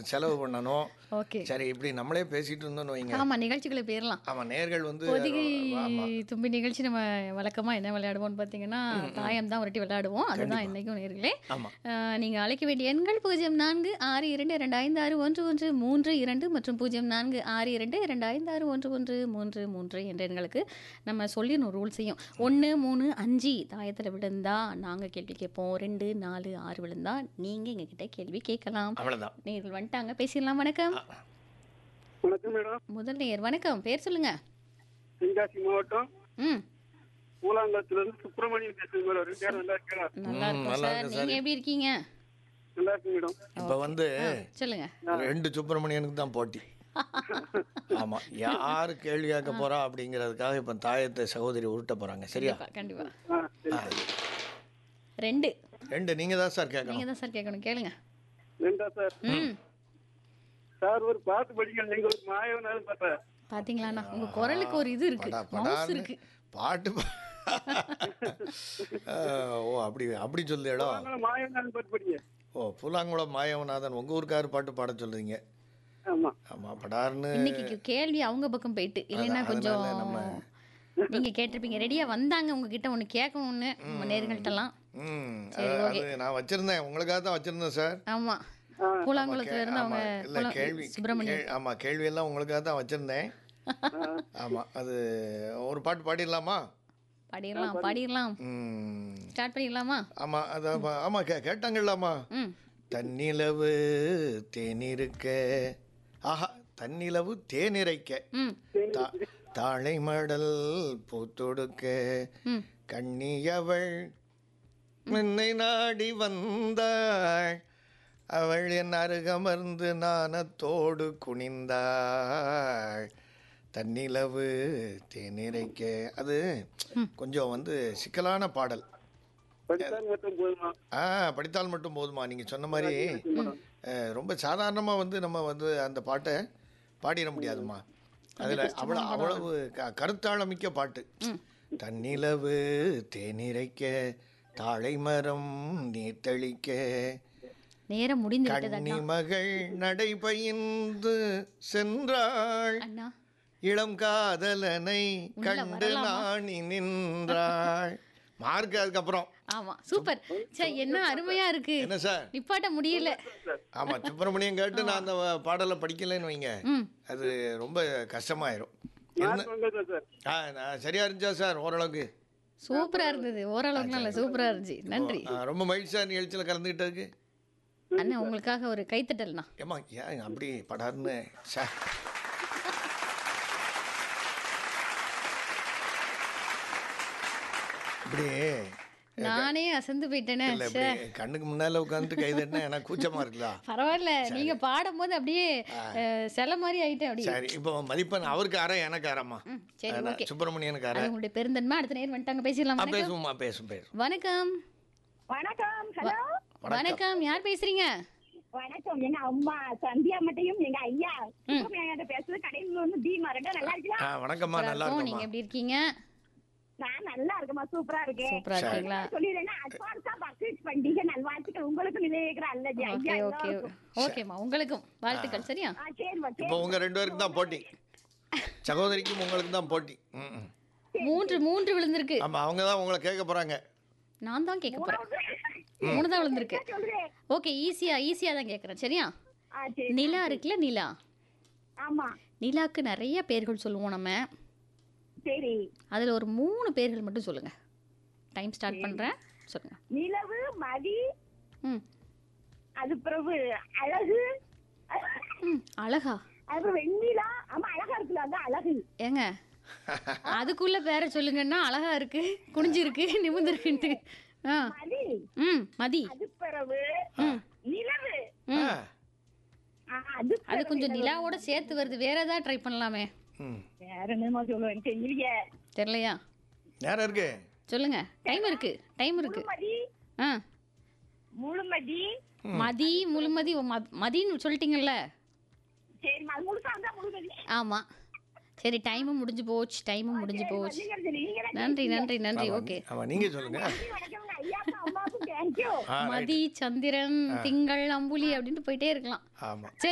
செலவு பண்ணணும் ஓகே சரி இப்படி நம்மளே பேசிட்டு இருந்தோம்னு வைங்க ஆமா நிகழ்ச்சிகளை போயிடலாம் ஆமா நேர்கள் வந்து பொதிகை ஆமா. தும்பி நிகழ்ச்சி நம்ம வழக்கமா என்ன விளையாடுவோம்னு பார்த்தீங்கன்னா தாயம் தான் உருட்டி விளையாடுவோம் அதுதான் இன்னைக்கும் நேர்களே ஆமா அஹ், நீங்க அழைக்க வேண்டிய எண்கள் பூஜ்ஜியம் நான்கு ஆறு இரண்டு இரண்டு ஐந்து ஆறு ஒன்று ஒன்று மூன்று இரண்டு மற்றும் பூஜ்ஜியம் நான்கு ஆறு இரண்டு இரண்டு ஐந்து ஆறு ஒன்று ஒன்று மூன்று மூன்று என்ற எண்களுக்கு நம்ம சொல்லிடணும் ரூல்ஸையும் ஒன்று மூணு அஞ்சு தாயத்தில் விழுந்தா நாங்கள் கேள்வி கேட்போம் ரெண்டு நாலு ஆறு விழுந்தா நீங்கள் எங்ககிட்ட கேள்வி கேட்கலாம் அவ்வளவுதான் நேர்கள் வந்துட்டாங்க பேசிடலாம் வணக்கம் வணக்கம் மேடம் முதல் நேயர் வணக்கம் பேர் சொல்லுங்க தென்காசி மாவட்டம் ம் கூலாங்குளத்துல இருந்து சுப்பிரமணியம் பேசுறேன் மேடம் ரெண்டு பேரும் நல்லா இருக்கா நல்லா ம், இருக்கும் நல்லா சார் இருக்கு நீங்க எப்படி இருக்கீங்க நல்லா இருக்கு மேடம் இப்ப வந்து சொல்லுங்க ரெண்டு சுப்பிரமணியனுக்கு தான் போட்டி ஆமா யாரு கேள்வி கேட்க போறா அப்படிங்கிறதுக்காக இப்ப தாயத்தை சகோதரி உருட்ட போறாங்க சரியா கண்டிப்பா கண்டிப்பா ஆ சரி ரெண்டு ரெண்டு நீங்க தான் சார் கேட்கணும் நீங்க தான் சார் கேட்கணும் கேளுங்க ரெண்டா சார் ம் சார் ஒரு பாட்டு படிக்க நீங்க ஒரு மாயவனாலும் பார்த்தேன் பாத்தீங்களாண்ணா உங்க குரலுக்கு ஒரு இது இருக்கு படா மவுஸ் படான்னு இருக்கு பாட்டு பா- ஆஹ், ஓ அப்படி அப்படி சொல்லுடா மாயவனாலும் பாட்டு படிங்க ஓ புலாங்குளம் மாயவநாதன் உங்க ஊருக்காரு பாட்டு பாட சொல்றீங்க ஆமா ஆமா படார்னு இன்னைக்கு கேள்வி அவங்க பக்கம் போயிட்டு இல்லைன்னா அதான், கொஞ்சம் அதனால நம்ம- நீங்க கேட்டிருப்பீங்க ரெடியா வந்தாங்க உங்ககிட்ட ஒண்ணு கேட்கணும்னு நம்ம நேர்கள்ட்டலாம் ம் சரி, அது- okay. அது நான் வச்சிருந்தேன் உங்களுக்காக தான் வச்சிருந்தேன் சார் ஆமா ஆ. கூழாங்குளத்துல இருந்து ஆமா, அவங்க இல்ல கூழா- கேள்வி சுப்பிரமணியம் கே- ஆமா கேள்வி எல்லாம் உங்களுக்காக தான் வச்சிருந்தேன் ஆமா அது ஒரு பாட்டு பாடிடலாமா பாடிடலாம் பாடிடலாம் ம் ஸ்டார்ட் பண்ணிடலாமா ஆமா அதான் பா- ஆமா கே கேட்டாங்களாமா ம் தன்னிலவு தேனிருக்க ஆஹா தன்னிலவு தேனிரைக்க ம் தா- தாழை மடல் பூத்தொடுக்க ம் கண்ணியவள் என்னை நாடி வந்தாள் அவள் என் அருகமர்ந்து நாணத்தோடு குனிந்தாள் தன்னிலவு தேனிரைக்க அது கொஞ்சம் வந்து சிக்கலான பாடல் படித்தால் மட்டும் போதுமா ஆ படித்தால் மட்டும் போதுமா நீங்கள் சொன்ன மாதிரி அஹ், ரொம்ப சாதாரணமாக வந்து நம்ம வந்து அந்த பாட்டை பாடிட முடியாதுமா அதில் அவ்வளோ அவ்வளவு க கருத்தாழமிக்க பாட்டு தன்னிலவு தேனிரைக்க தாழை மரம் நீர்த்தளிக்க நேரம் முடிந்து விட்டது கன்னி அண்ணா மகள் நடைபயின்று சென்றாள் அண்ணா இளம் காதலனை உள்ள கண்டு வரலாமா? நாணி நின்றாள் மார்க் அதுக்கப்புறம் ஆமா சூப்பர் சே என்ன அருமையா இருக்கு என்ன சார் நிப்பாட்ட முடியல ஆமா சுப்பிரமணியம் கேட்டு நான் அந்த வ- பாடலை படிக்கலைன்னு வைங்க ம் அது ரொம்ப கஷ்டமாயிரும் என்ன மார்க் வந்ததா சார் ஆ நான் சரியா இருந்துச்சா சார் ஓரளவுக்கு சூப்பரா இருந்தது ஓரளவுக்கு நல்ல சூப்பரா இருந்துச்சு நன்றி ஆ, ரொம்ப மகிழ்ச்சியா நிகழ்ச்சியில் கலந்துக்கிட்டதுக்கு அண்ணா உங்களுக்காக ஒரு கைத்தட்டல்ண்ணா ஏமா ஏன் அப்படி படார்னு சார் இப்படி நானே அசந்து போயிட்டேனே இல்ல ச்சே. இப்படி கண்ணுக்கு முன்னால உட்காந்துட்டு கை தட்டினா எனக்கு கூச்சமா இருக்குதா பரவாயில்ல நீங்க பாடும்போது அப்படியே அஹ், சிலை மாதிரி ஆயிட்டேன் அப்படியே சரி இப்போ மதிப்பெண் அவருக்கு அரை எனக்கு அரைம்மா ம், சரி அதான், ஓகே சுப்பிரமணியனுக்கு அரை அது உங்களுடைய பெருந்தன்மை அடுத்த நேரம் வந்துட்டாங்க பேசிடலாம் ஆ, வணக்கம் பேசுவோம்மா பேசும் பேசும் வணக்கம் வணக்கம் ஹலோ வணக்கம் யார் பேசுறீங்க வணக்கம் எங்க அம்மா சந்தியா மட்டும் எங்க ஐயா சுப்பிரமணியன் பேசுறது கடையில வந்து தீமா ரெண்டும் நல்லா இருக்கலாம் ஆ வணக்கம்மா நல்லா இருக்கும். நீங்க இருக்கம்மா எப்படி இருக்கீங்க நான் நல்லா இருக்கேம்மா சூப்பரா இருக்கேன் சூப்பரா இருக்கீங்களா சொல்லிடுறேன்னா அட்வான்ஸா பக்ரீத் பண்டிகை நல்வாழ்த்துக்கள் உங்களுக்கு நிலையேக்கிற அல்லது ஓகே ஐயா ஓகே ஓகேம்மா உங்களுக்கும் வாழ்த்துக்கள் சரியா ஆ சரிம்மா சரி இப்போ உங்க ரெண்டு பேருக்கு தான் போட்டி சகோதரிக்கும் உங்களுக்கு தான் போட்டி ம், ம். மூன்று மூன்று விழுந்திருக்கு ஆமா அவங்க தான் உங்களை கேட்க போறாங்க நான் தான் கேட்க போறேன் மூணு தான் விழுந்திருக்கு சொல்றேன் ஓகே ஈஸியா ஈஸியா தான் கேட்குறேன் சரியா ஆ சரி நிலா இருக்குல்ல நிலா ஆமா நிலாக்கு நிறைய பேர்கள் சொல்லுவோம் நம்ம சரி அதுல ஒரு மூணு பேர்கள் மட்டும் சொல்லுங்க டைம் ஸ்டார்ட் பண்றேன் சொல்லுங்க நிலவு மதி ம் அது பிறகு அழகு ம் அழகா அப்புறம் வெண்ணிலா ஆமா அழகா இருக்குல்ல அதான் அழகு ஏங்க அதுக்குள்ள பேரை சொல்லுங்கன்னா அழகா இருக்கு குனிஞ்சிருக்கு நிமிர்ந்திருக்குன்ட்டு ஆ மதி ம் மதி அது பிறகு நிலவு ஆ, ஆ, அது அது கொஞ்சம் நிலாவோட சேர்த்து வருது வேற ஏதாவது ட்ரை பண்ணலாமே ம் வேற என்னமா சொல்லுவேன் தெரியலையே தெரியலையா நேரம் இருக்கு சொல்லுங்க டைம் இருக்கு டைம் இருக்கு முழுமதி ஆ முழுமதி மதி முழுமதி ஓ, ம- மதின்னு சொல்லிட்டீங்கல்ல சரி அது முழுசா இருந்தா முழுமதி ஆமா சரி டைமும் முடிஞ்சு போச்சு டைமும் முடிஞ்சு போச்சு நீங்க சரி, நீங்க தான் நன்றி நன்றி நன்றி ஆமா, ஓகே ஆமா நீங்க சொல்லுங்க நன்றி, வணக்கம்ங்க ஐயாக்கும் அம்மாவுக்கும் தேங்க்யூ ஆ, right. மதி சந்திரன் திங்கள் அம்புலி அப்படின்ட்டு போயிட்டே இருக்கலாம் ஆமா சரி